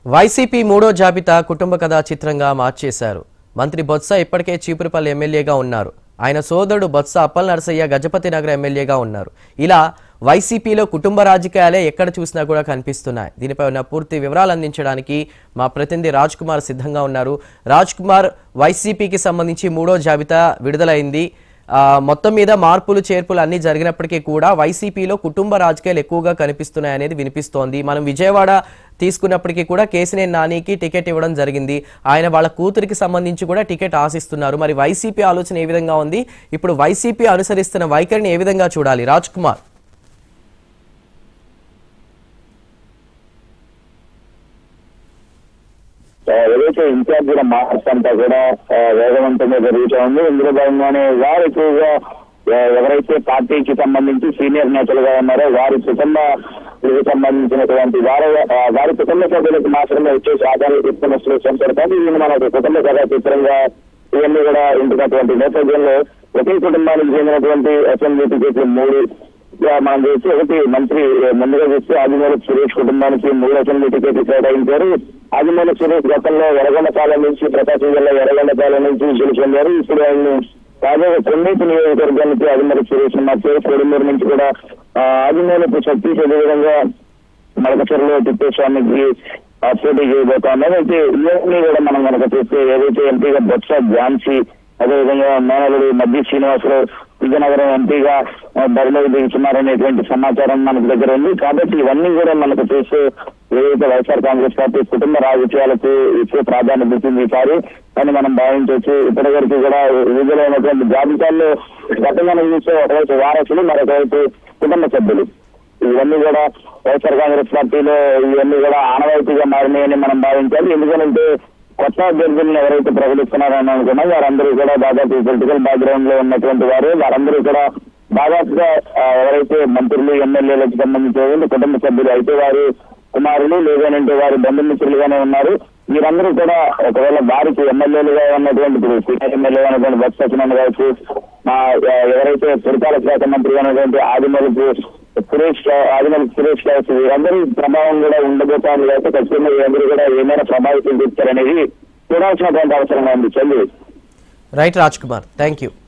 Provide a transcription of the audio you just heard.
YCP మూడో జాబితా కుటుంబ కథా చిత్రంగా మార్చేశారు మంత్రి బొత్స ఇప్పటికే చీపురుపల్లి ఎమ్మెల్యేగా ఉన్నారు ఆయన సోదరుడు బొత్స అప్పల్ నరసయ్య గజపతి నగర్ ఎమ్మెల్యేగా ఉన్నారు ఇలా వైసీపీలో కుటుంబ రాజకీయాలే ఎక్కడ చూసినా కూడా కనిపిస్తున్నాయి దీనిపై ఉన్న పూర్తి వివరాలు అందించడానికి మా ప్రతినిధి రాజ్ కుమార్ సిద్ధంగా ఉన్నారు రాజ్ కుమార్ వైసీపీకి సంబంధించి మూడో జాబితా విడుదలైంది ఆ, మొత్తం మీద మార్పులు చేర్పులు అన్ని జరిగినప్పటికీ కూడా వైసీపీలో కుటుంబ రాజకీయాలు ఎక్కువగా కనిపిస్తున్నాయి అనేది వినిపిస్తోంది మనం విజయవాడ తీసుకున్నప్పటికీ కూడా కేసినేని నానికి టికెట్ ఇవ్వడం జరిగింది ఆయన వాళ్ళ కూతురికి సంబంధించి కూడా టికెట్ ఆశిస్తున్నారు మరి వైసీపీ ఆలోచన ఏ విధంగా ఉంది ఇప్పుడు వైసీపీ అనుసరిస్తున్న వైఖరిని ఏ విధంగా చూడాలి రాజ్ కుమార్ ఆ, ఏదైతే ఇన్ఛార్జీల మార్పు అంతా కూడా ఆ, వేగవంతంగా జరుగుతూ ఉంది ఇందులో భాగంగానే వారు ఎక్కువగా ఆ, ఎవరైతే పార్టీకి సంబంధించి సీనియర్ నేతలుగా ఉన్నారో వారి కుటుంబ సంబంధించినటువంటి వారి ఆ, వారి కుటుంబ సభ్యులకు మాత్రమే వచ్చేసి ఆదాయాలు తీసుకున్న సూచన పెడతారు ఇది మనకు కుటుంబ కథా చిత్రంగా ఇవన్నీ కూడా ఉంటున్నటువంటి నేపథ్యంలో ఒకే కుటుంబానికి చెందినటువంటి అసెంబ్లీ టికెట్లు మూడు ఇక మనం చూస్తే ఒకటి మంత్రి ఏ, ముందుగా చూస్తే ఆదిమూల సురేష్ కుటుంబానికి మూడు అసెంబ్లీ టికెట్లు కేటాయించారు ఆదిమూల సురేష్ గతంలో ఎర్రగొండపాలెం నుంచి ప్రకాశం జిల్లా ఎర్రగొండపాలెం నుంచి గెలుపొందారు ఇప్పుడు ఆయన తాజాగా కొన్నేటి నియోజకవర్గానికి ఆదిమూల సురేష్ మార్చారు కొడుమూరు నుంచి కూడా ఆ, ఆదిమూలపు సతీష్ అదేవిధంగా మడకచర్లో తిప్పేస్వామికి ఆ, పోటీ చేయబోతున్నారు అయితే ఇవన్నీ కూడా మనం కనుక చూస్తే ఏదైతే ఎంపీగా బొత్స ఝాన్సీ అదేవిధంగా మేనలుడు మధ్య శ్రీనివాసరావు విజయనగరం ఎంపీగా ఆ, బరిలోకి దిగుతున్నారనేటువంటి సమాచారం మనకు దగ్గర ఉంది కాబట్టి ఇవన్నీ కూడా మనకు చూస్తే ఏదైతే వైఎస్ఆర్ కాంగ్రెస్ పార్టీ కుటుంబ రాజకీయాలకు ఎక్కువ ప్రాధాన్యత ఇచ్చింది ఈసారి అని మనం భావించవచ్చు ఇప్పటి వరకు కూడా విడుదలైనటువంటి జాబితాల్లో గతంగా చూస్తే ఒకవైపు వారసులు మరొకవైపు కుటుంబ సభ్యులు ఇవన్నీ కూడా వైఎస్ఆర్ కాంగ్రెస్ పార్టీలో ఇవన్నీ కూడా ఆనవాయితీగా మారినాయని మనం భావించాలి ఎందుకంటే కొత్త అభ్యర్థులను ఎవరైతే ప్రకటిస్తున్నారని అనుకున్నా వారందరూ కూడా దాదాపు పొలిటికల్ బ్యాక్గ్రౌండ్ లో ఉన్నటువంటి వారు వారందరూ కూడా దాదాపుగా ఆ, ఎవరైతే మంత్రులు ఎమ్మెల్యేలకు సంబంధించిన కుటుంబ సభ్యులు అయితే వారు కుమారులు లేదనంటే వారి బంధుమిత్రులుగానే ఉన్నారు వీరందరూ కూడా ఒకవేళ వారికి ఎమ్మెల్యేలుగా ఉన్నటువంటి ఇప్పుడు సీనియర్ ఎమ్మెల్యే ఉన్నటువంటి బొత్స సత్యనారాయణ గారికి మా ఆ, ఎవరైతే పురపాలక శాఖ మంత్రిగా ఉన్నటువంటి ఆదిమూలపు సురేష్ గా- ఆదిమూలపు సురేష్ కావచ్చు వీరందరూ ప్రభావం కూడా ఉండబోతాను లేకపోతే ఖచ్చితంగా వీరందరూ కూడా ఏమైనా ప్రభావితం చూపుతారనేది చూడాల్సినటువంటి అవసరంగా ఉంది Chandru right Raj Kumar thank you